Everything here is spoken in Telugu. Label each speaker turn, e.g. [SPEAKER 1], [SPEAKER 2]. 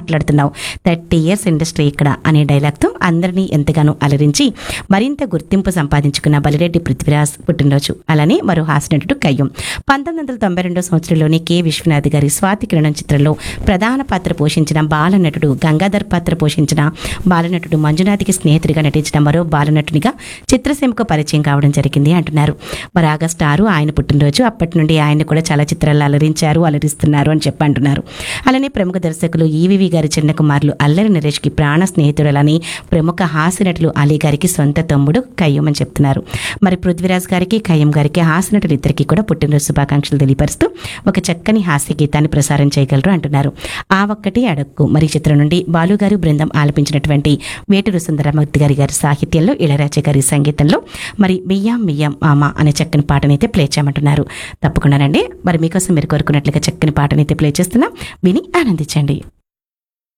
[SPEAKER 1] మాట్లాడుతున్నావు థర్టీ ఇయర్స్ ఇండస్ట్రీ ఇక్కడ అనే డైలాగ్తో అందరినీ ఎంతగానో అలరించి మరింత గుర్తింపు సంపాదించుకున్న బలిరెడ్డి పృథ్వీరాజ్ పుట్టినరోజు అలానే మరో హాస్యనటుడు కయ్యం పంతొమ్మిది వందల తొంభై రెండో సంవత్సరంలోని కె విశ్వనాథ్ గారి స్వాతి కిరణం చిత్రంలో ప్రధాన పాత్ర పోషించిన బాలనటుడు గంగాధర్ పాత్ర పోషించిన బాలనటుడు మంజునాథ్కి స్నేహితుడిగా నటించిన మరో బాలనటునిగా చిత్రసీమకు పరిచయం కావడం జరిగింది అంటున్నారు మరి ఆగస్టు ఆరు ఆయన పుట్టినరోజు అప్పటి నుండి ఆయన కూడా చాలా చిత్రాలు అలరించారు అలరిస్తున్నారు అని చెప్పి అంటున్నారు అలానే ప్రముఖ దర్శకులు ఈవివి గారి చిన్న కుమారులు అల్లరి నరేష్కి ప్రాణ స్నేహితురాలని ప్రముఖ హాస్య నటులు అలీ గారికి సొంత తమ్ముడు కయ్యం అని చెప్తున్నారు మరి పృథ్వీరాజ్ గారికి కయ్యం గారికి హాస్య నటులు ఇద్దరికి కూడా పుట్టినరోజు శుభాకాంక్షలు తెలియపరుస్తూ ఒక చక్కని హాస్య గీతాన్ని ప్రసారం చేయగలరు అంటున్నారు ఆ ఒక్కటి అడక్కు మరి ఈ చిత్రం నుండి బాలుగారు బృందం ఆలపించినటువంటి వేటూరు సుందరమూర్తి గారి గారి సాహిత్యంలో ఇళరాజా గారి సంగీతంలో మరి మియ్యాం మియ్యాం మామ అనే చక్కని పాటనైతే ప్లే చేయమంటున్నారు తప్పకుండానండి మరి మీకోసం మీరు కోరుకున్నట్లుగా చక్కని పాటనైతే ప్లే చేస్తున్నాం విని ఆనందించండి